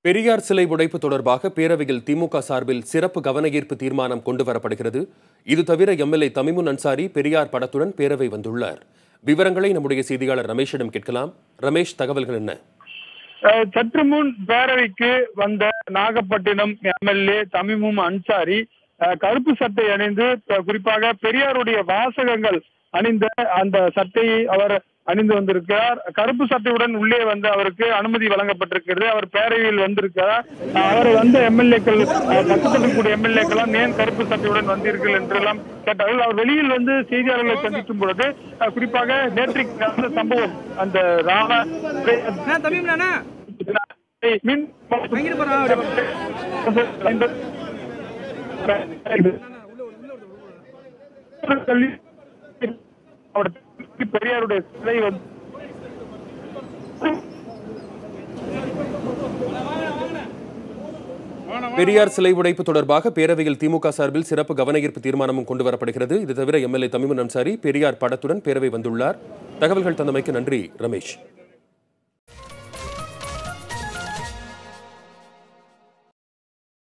பெரியார் சிலை உடைப்பு தொடர்பாக பேரவையில் திமுக சார்பில் சிறப்பு கவனஈர்ப்பு தீர்மானம் கொண்டு வரப்படுகிறது இது தவிர எம்எல்ஏ தமிமுன் அன்சாரி பெரியார் படத்துடன் பேரவை வந்துள்ளார் விவரங்களை நம்முடைய செய்தியாளர் ரமேஷிடம் கேட்கலாம் ரமேஷ் தகவல்கள் என்ன அஹ் சற்று முன் பேரவைக்கு வந்த நாகப்பட்டினம் எம்எல்ஏ தமிமும் அன்சாரி அஹ் கருப்பு சட்டை அணிந்து ப- குறிப்பாக பெரியாருடைய வாசகங்கள் அணிந்த அந்த சட்டையை அவர் அணிந்து வந்திருக்கிறார் கருப்பு சட்டையுடன் உள்ளே வந்து அவருக்கு அனுமதி வழங்கப்பட்டிருக்கிறது அவர் பேரவையில் வந்திருக்கிறார் அஹ் அவர் வந்த எம்எல்ஏக்கள் பக்கத்தில் இருக்கக்கூடிய எம்எல்ஏக்கெல்லாம் ஏன் கருப்பு சட்டையுடன் வந்தீர்கள் என்றெல்லாம் கேட்டார்கள் அவர் வெளியில் வந்து செய்தியாளர்களை சந்திக்கும் பொழுது அஹ் குறிப்பாக நேற்றைக்கு நடந்த சம்பவம் அந்த ராம அண்ணா தமிழ்ல அண்ணா மின் வாங்கிட்டு போறா பெரியாருடைய சிலை வந்து பெரியார் சிலை உடைப்பு தொடர்பாக பேரவையில் திமுக சார்பில் சிறப்பு கவனஈர்ப்பு தீர்மானமும் கொண்டு வரப்படுகிறது இது தவிர எம்எல்ஏ தமிமுன் அன்சாரி பெரியார் படத்துடன் பேரவை வந்துள்ளார் தகவல்கள் தந்தமைக்கு நன்றி ரமேஷ்